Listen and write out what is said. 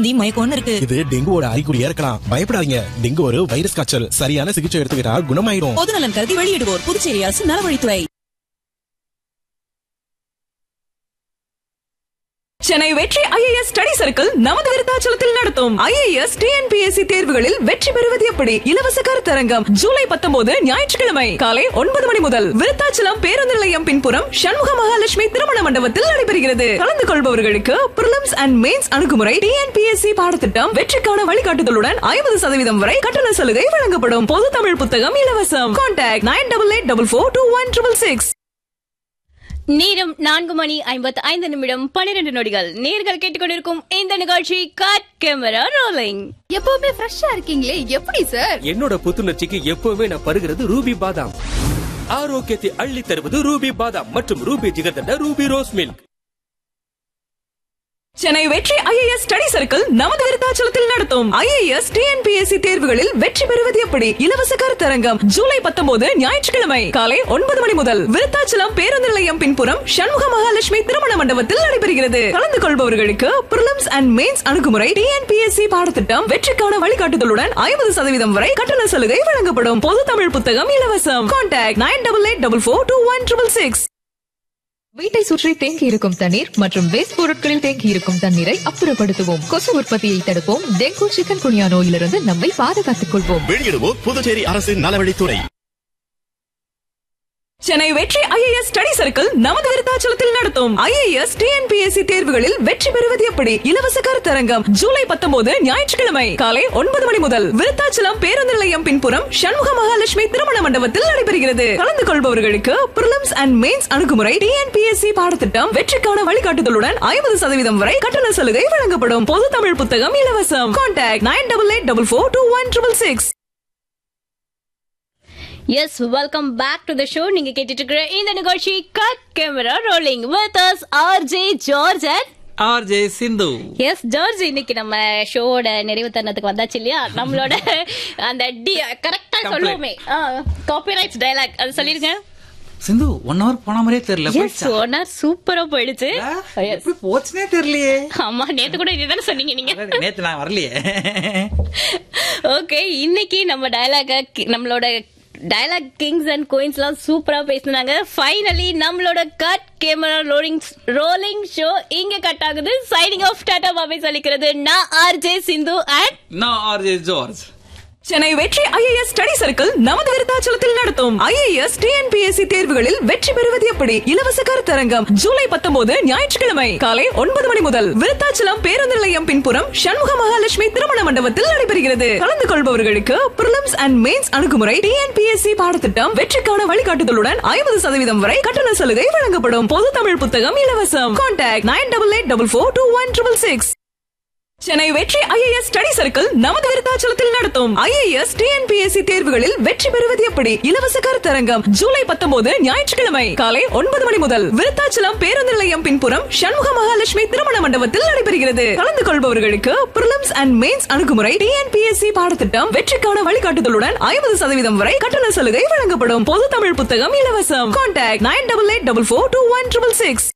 வாந்தி மயக்கம்னு இருக்கு இது டெங்குவோட அறிகுறியா இருக்கலாம் பயப்படாதீங்க டெங்கு ஒரு வைரஸ் காய்ச்சல் சரியான சிகிச்சை எடுத்துக்கிட்டா குணமாயிடும் பொது நலன் கருதி வெளியிடுவோர் புதுச்சேரி அரசு நலவழித்துறை Chennai Vetri IAS study circle நமது விருத்தாச்சலத்தில் நடத்தும் ஐஏஎஸ் டிஎன்பிஎஸ்சி தேர்வுகளில் வெற்றி பெறுவது எப்படி இலவச கருத்தரங்கம் ஜூலை பத்தொன்பது ஞாயிற்றுக்கிழமை காலை ஒன்பது மணி முதல் விருத்தாச்சலம் பேருந்து நிலையம் பின்புறம் சண்முக மகாலட்சுமி திருமண மண்டபத்தில் நடைபெறுகிறது கலந்து கொள்பவர்களுக்கு பிரிலிம்ஸ் அண்ட் மெயின்ஸ் அணுகுமுறை டிஎன்பிஎஸ்சி பாடத்திட்டம் வெற்றிக்கான வழிகாட்டுதலுடன் ஐம்பது சதவீதம் வரை கட்டண சலுகை வழங்கப்படும் பொது தமிழ் புத்தகம் இலவசம் contact nine double eight double four two one triple six நேரம் நான்கு மணி ஐம்பத்து ஐந்து நிமிடம் பன்னிரண்டு நொடிகள் நேர்கள் கேட்டுக்கொண்டிருக்கும் இந்த நிகழ்ச்சி காட் கேமரா ரோலிங் எப்பவுமே ஃப்ரெஷ்ஷா இருக்கீங்களே எப்படி சார் என்னோட புத்துணர்ச்சிக்கு எப்பவுமே நான் பருகிறது ரூபி பாதாம் ஆரோக்கியத்தை அள்ளி தருவது ரூபி பாதாம் மற்றும் Ruby jigarthanda Ruby rose milk Chennai Vetri IAS study circle நமது விருத்தாச்சலத்தில் நடத்தும் ஐஏஎஸ் டிஎன்பிஎஸ்சி தேர்வுகளில் வெற்றி பெறுவது எப்படி இலவச கருத்தரங்கம் ஜூலை பத்தொன்பது ஞாயிற்றுக்கிழமை காலை ஒன்பது மணி முதல் விருத்தாச்சலம் பேருந்து நிலையம் பின்புறம் சண்முக மகாலட்சுமி திருமண மண்டபத்தில் நடைபெறுகிறது கலந்து கொள்பவர்களுக்கு பிரிலிம்ஸ் அண்ட் மெயின்ஸ் அணுகுமுறை டிஎன்பிஎஸ்சி பாடத்திட்டம் வெற்றிக்கான வழிகாட்டுதலுடன் ஐம்பது சதவீதம் வரை கட்டண சலுகை வழங்கப்படும் பொது தமிழ் புத்தகம் இலவசம் contact nine double eight double four two one triple six வீட்டை சுற்றி தேங்கி இருக்கும் தண்ணீர் மற்றும் வேஸ்ட் பொருட்களில் தேங்கி இருக்கும் தண்ணீரை அப்புறப்படுத்துவோம் கொசு உற்பத்தியை தடுப்போம் டெங்கு சிக்கன் குனியா நோயிலிருந்து நம்மை பாதுகாத்துக் கொள்வோம் வெளியிடுவோர் புதுச்சேரி அரசு நலவழித்துறை Chennai Vetri IAS study circle நமது விருத்தாச்சலத்தில் நடத்தும் ஐஏஎஸ் டிஎன்பிஎஸ்சி தேர்வுகளில் வெற்றி பெறுவது எப்படி இலவச கருத்தரங்கம் ஜூலை பத்தொன்பது ஞாயிற்றுக்கிழமை காலை ஒன்பது மணி முதல் விருத்தாச்சலம் பேருந்து நிலையம் பின்புறம் சண்முக மகாலட்சுமி திருமண மண்டபத்தில் நடைபெறுகிறது கலந்து கொள்பவர்களுக்கு பிரிலிம்ஸ் அண்ட் மெயின்ஸ் அணுகுமுறை டிஎன்பிஎஸ்சி பாடத்திட்டம் வெற்றிக்கான வழிகாட்டுதலுடன் ஐம்பது சதவீதம் வரை கட்டண சலுகை வழங்கப்படும் பொது தமிழ் புத்தகம் இலவசம் contact nine double eight double four two one triple six yes welcome back to the show நீங்க கேட்டுட்டு இருக்கிற இந்த நிகழ்ச்சி cut camera rolling with us R J George and RJ Sindhu yes George இன்னைக்கு நம்ம ஷோவோட நிறைவு தருணத்துக்கு வந்தாச்சு இல்லையா நம்மளோட அந்த டி கரெக்டா சொல்லுவோமே காப்பிரைட்ஸ் டயலாக் அது சொல்லிருங்க சிந்து ஒன் ஹவர் போன மாதிரியே தெரியல எஸ் போயிடுச்சா? ஒன்னா சூப்பரா போயிடுச்சு ஆ, Yes. எப்படி போச்சுனே தெரியலையே ஆமா நேத்து கூட இதுதானே சொன்னீங்க நீங்க நேத்து நான் வரலையே ஓகே இன்னைக்கு நம்ம டயலாக நம்மளோட டயலாக் கிங்ஸ் அண்ட் குயின்ஸ்லாம் சூப்பரா பேசினாங்க ஃபைனலி நம்மளோட cut camera rolling rolling show இங்க கட் ஆகுது சைனிங் ஆஃப் டாடா பாபை சொல்லிக்கிறது நான் ஆர்ஜே சிந்து அண்ட் நான் RJ George Chennai Vetri IAS study circle நமது விருத்தாச்சலத்தில் நடத்தும் ஐஏஎஸ் டிஎன்பிஎஸ்சி தேர்வுகளில் வெற்றி பெறுவது எப்படி இலவச கருத்தரங்கம் ஜூலை பத்தொன்பது ஞாயிற்றுக்கிழமை காலை ஒன்பது மணி முதல் விருத்தாச்சலம் பேருந்து நிலையம் பின்புறம் சண்முக மகாலட்சுமி திருமண மண்டபத்தில் நடைபெறுகிறது கலந்து கொள்பவர்களுக்கு பிரிலிம்ஸ் அண்ட் மெயின்ஸ் அணுகுமுறை டிஎன்பிஎஸ்சி பாடத்திட்டம் வெற்றிக்கான வழிகாட்டுதலுடன் ஐம்பது சதவீதம் வரை கட்டண சலுகை வழங்கப்படும் பொது தமிழ் புத்தகம் இலவசம் contact nine double eight double four two one triple six Chennai Vetri IAS study circle நமது விருத்தாச்சலத்தில் நடத்தும் ஐஏஎஸ் டிஎன்பிஎஸ்சி தேர்வுகளில் வெற்றி பெறுவது எப்படி இலவச கருத்தரங்கம் ஜூலை பத்தொன்பது ஞாயிற்றுக்கிழமை காலை ஒன்பது மணி முதல் விருத்தாச்சலம் பேருந்து நிலையம் பின்புறம் சண்முக மகாலட்சுமி திருமண மண்டபத்தில் நடைபெறுகிறது கலந்து கொள்பவர்களுக்கு பிரிலிம்ஸ் அண்ட் மெயின்ஸ் அணுகுமுறை டிஎன்பிஎஸ்சி பாடத்திட்டம் வெற்றிக்கான வழிகாட்டுதலுடன் ஐம்பது சதவீதம் வரை கட்டண சலுகை வழங்கப்படும் பொது தமிழ் புத்தகம் இலவசம் contact nine double eight double four two one triple six